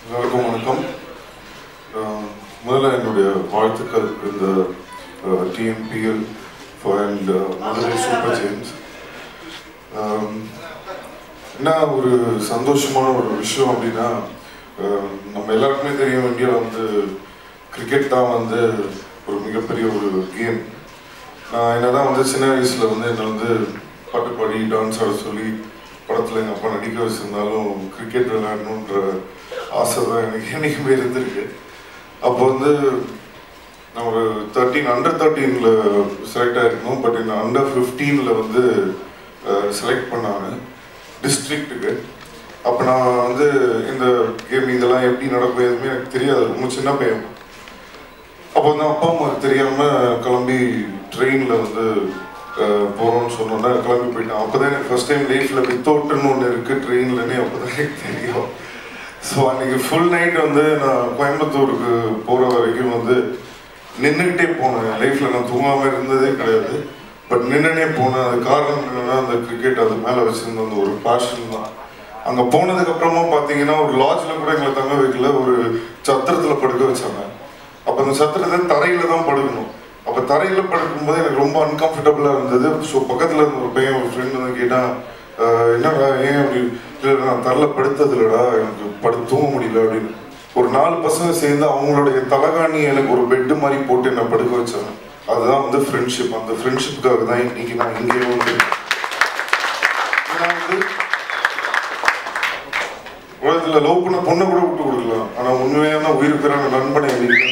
எல்லாருக்கும் வணக்கம் அஹ் முதல்ல என்னுடைய வாழ்த்துக்கள் இந்த TNPL and Madurai super giants என்ன ஒரு சந்தோஷமான ஒரு விஷயம் அப்படின்னா அஹ் நம்ம எல்லாருக்குமே தெரியும் இந்தியாவில் வந்து கிரிக்கெட் தான் வந்து ஒரு மிகப்பெரிய ஒரு கேம் நான் என்னதான் வந்து சின்ன வயசுல வந்து என்னை வந்து பாட்டு பாடி டான்ஸ் ஆட சொல்லி படத்தில் எங்கள் அப்பா நடிக்க வச்சிருந்தாலும் கிரிக்கெட் விளையாடணுன்ற ஆசை தான் எனக்கு என்றைக்குமே இருந்திருக்கு அப்போ வந்து நான் ஒரு தேர்ட்டீன் அண்டர் தேர்ட்டீனில் செலக்ட் ஆகிருக்கோம் பட் என்ன அண்டர் ஃபிஃப்டீனில் வந்து செலக்ட் பண்ணாங்க டிஸ்ட்ரிக்ட்டுக்கு அப்போ நான் வந்து இந்த கேம் இதெல்லாம் எப்படி நடக்கும் எதுவுமே எனக்கு தெரியாது ரொம்ப சின்ன பையன் அப்போ வந்து அப்பா அம்மாவுக்கு தெரியாமல் கிளம்பி ட்ரெயினில் வந்து அஹ், போறோம்னு சொன்னோன்னா கிளம்பி போயிட்டேன் அப்போ தான் எனக்கு ஃபர்ஸ்ட் டைம் லைஃப்பில் வித்தவுட்னு ஒன்று இருக்குது ட்ரெயின்லன்னே அப்போ தான் எனக்கு தெரியும் ஸோ அன்னைக்கு ஃபுல் நைட் வந்து நான் கோயம்புத்தூருக்கு போகிற வரைக்கும் வந்து நின்றுக்கிட்டே போனேன் என் லைஃப்பில் நான் தூங்காமல் இருந்ததே கிடையாது பட் நின்றுனே போனேன் அது காரணம் என்னன்னா அந்த கிரிக்கெட் அது மேலே வச்சிருந்த அந்த ஒரு பேஷன் தான் அங்கே போனதுக்கு அப்புறமா பார்த்தீங்கன்னா ஒரு லாட்ஜில் கூட எங்களை தங்க வைக்கல ஒரு சத்திரத்தில் படுக்க வச்சாங்க அப்போ அந்த சத்திரத்தை தரையில தான் படுக்கணும் அப்போ தரையில படுக்கும்போது எனக்கு ரொம்ப அன்கம்ஃபர்டபுளாக இருந்தது ஸோ பக்கத்தில் இருந்த ஒரு பையன் ஒரு ஃப்ரெண்ட் வந்து கேட்டான் "ஆஹ், என்னடா ஏன் அப்படி இல்லை நான் தரையில் படுத்தது இல்லடா எனக்கு படுத்து தூங்க முடியல அப்படின்னு ஒரு நாலு பசங்க சேர்ந்து அவங்களுடைய தலகாணி எனக்கு ஒரு பெட்டு மாதிரி போட்டு என்னை படுக்க வச்சாங்க அதுதான் வந்து ஃப்ரெண்ட்ஷிப் அந்த ஃப்ரெண்ட்ஷிப்புக்காக தான் இன்னைக்கு நான் இங்கே வந்து ஏன்னா வந்து உலகத்தில் லவ் பண்ண பொண்ணை கூட விட்டு கொடுக்கலாம் ஆனா உண்மையான உயிருக்குறான நண்பனை எனக்கு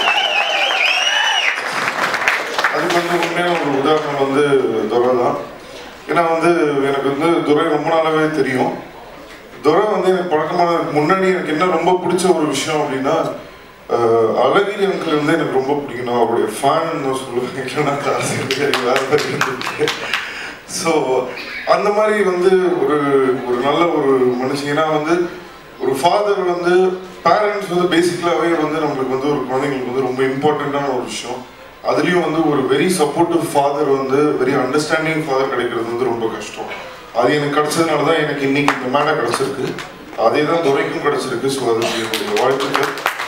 அதுக்கு வந்து உண்மையான ஒரு உதாரணம் வந்து துரை தான் ஏன்னா வந்து எனக்கு வந்து துரை ரொம்ப நாளாவே தெரியும் துரை வந்து எனக்கு பழக்கமானதுக்கு முன்னாடி எனக்கு என்ன ரொம்ப பிடிச்ச ஒரு விஷயம் அப்படின்னா அஹ், அழகிரி அங்கிள் வந்து எனக்கு ரொம்ப பிடிக்கும் நான் அவருடைய ஃபேன் சொல்லுவேன் இல்லைன்னா அரசியல் வேற மாதிரி இருந்துச்சு ஸோ அந்த மாதிரி வந்து ஒரு ஒரு நல்ல ஒரு மனுஷன் ஏன்னா வந்து ஒரு ஃபாதர் வந்து பேரண்ட்ஸ் வந்து பேசிக்கலாகவே வந்து நம்மளுக்கு வந்து ஒரு குழந்தைங்களுக்கு வந்து ரொம்ப இம்பார்ட்டண்ட்டான ஒரு விஷயம் அதுலேயும் வந்து ஒரு வெரி சப்போர்ட்டிவ் ஃபாதர் வந்து வெரி அண்டர்ஸ்டாண்டிங் ஃபாதர் கிடைக்கிறது வந்து ரொம்ப கஷ்டம் அது எனக்கு கிடைச்சதுனால தான் எனக்கு இன்னைக்கு இந்த மேடை கிடைச்சிருக்கு அதே தான் துறைக்கும் கிடைச்சிருக்கு ஸோ அதுக்கு என்னுடைய வாழ்த்துக்கள்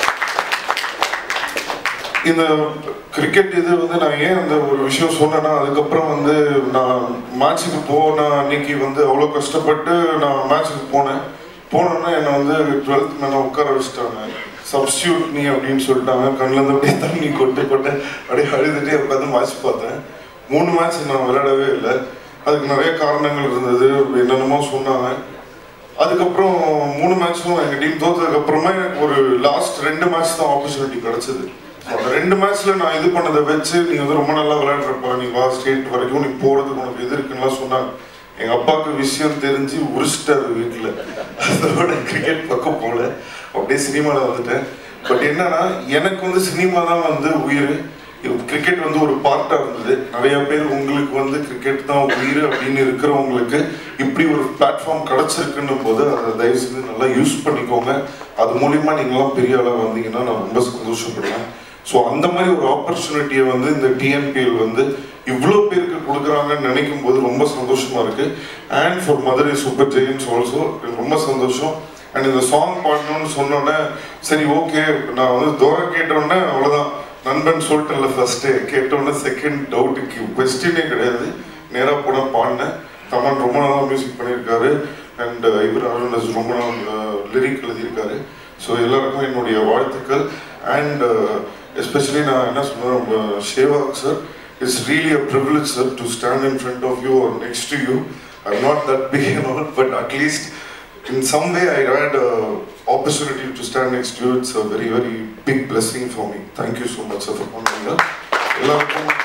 இந்த கிரிக்கெட் இது வந்து நான் ஏன் அந்த ஒரு விஷயம் சொன்னேன்னா அதுக்கப்புறம் வந்து நான் மேட்ச்சுக்கு போன அன்னைக்கு வந்து அவ்வளோ கஷ்டப்பட்டு நான் மேட்ச்சுக்கு போனேன் போனோன்னா என்னை வந்து டுவெல்த் மேலே உட்கார வச்சுட்டாங்க சப்ஸ்டியூட் நீ அப்படின்னு சொல்லிட்டாங்க கண்ணிலேருந்து அப்படியே தண்ணி கொட்டு கொட்டு அப்படியே அழுதுகிட்டே உட்காந்து மேட்ச் பார்த்தேன் மூணு மேட்ச் நான் விளையாடவே இல்லை அதுக்கு நிறைய காரணங்கள் இருந்தது என்னென்னமோ சொன்னாங்க அதுக்கப்புறம் மூணு மேட்ச்சும் எங்கள் டீம் தோத்ததுக்கு அப்புறமா எனக்கு ஒரு லாஸ்ட் ரெண்டு மேட்ச் தான் ஆப்பர்ச்சுனிட்டி கிடைச்சது So, அந்த ரெண்டு மேட்ச்ல நான் இது பண்ணதை வச்சு நீ வந்து ரொம்ப நல்லா விளையாடுறப்பா நீ வா ஸ்டேட் வரைக்கும் நீ போறதுக்கு உனக்கு இது இருக்குன்னுலாம் சொன்னாங்க எங்க அப்பாவுக்கு விஷயம் தெரிஞ்சு உரிச்சிட்டாரு வீட்டுல அதோட கிரிக்கெட் பக்கம் போல அப்படியே சினிமால வந்துட்டேன் பட் என்னன்னா எனக்கு வந்து சினிமா தான் வந்து உயிர் கிரிக்கெட் வந்து ஒரு பார்ட்டா இருந்தது நிறைய பேர் உங்களுக்கு வந்து கிரிக்கெட் தான் உயிர் அப்படின்னு இருக்கிறவங்களுக்கு இப்படி ஒரு பிளாட்ஃபார்ம் கிடைச்சிருக்குன்னும் போது அதை தயவு செஞ்சு நல்லா யூஸ் பண்ணிக்கோங்க அது மூலியமா நீங்களாம் பெரிய அளவு வந்தீங்கன்னா நான் ரொம்ப சந்தோஷப்படுவேன் ஸோ அந்த மாதிரி ஒரு ஆப்பர்ச்சுனிட்டியை வந்து இந்த டிஎன்பிஎல் வந்து இவ்வளோ பேருக்கு கொடுக்குறாங்கன்னு நினைக்கும் போது ரொம்ப சந்தோஷமா இருக்கு and for Madurai super giants also ரொம்ப சந்தோஷம் அண்ட் இந்த சாங் பாடணும்னு சொன்னோன்னே சரி ஓகே நான் வந்து தூரம் கேட்டோன்னே அவ்வளோதான் நண்பன் சொல்லிட்டேன்ல ஃபர்ஸ்ட்டு கேட்டோன்னே செகண்ட் டவுட்டுக்கு கொஸ்டினே கிடையாது நேராக போனால் பாடினேன் தமன் ரொம்ப நாளாக மியூசிக் பண்ணியிருக்காரு அண்ட் இவர் அருண் ரொம்ப நாள் லிரிக் எழுதியிருக்காரு ஸோ எல்லாருக்கும் என்னுடைய வாழ்த்துக்கள் அண்ட் எஸ்பெஷலி நான் என்ன சொல்றேன் Sehwag sir it's really a privilege sir to stand in front of you or next to you I not that big and all but at least in some way I had a opportunity to stand next to you. It's a very, very big blessing for me. Thank you so much sir, for coming here. எல்லாருக்கும்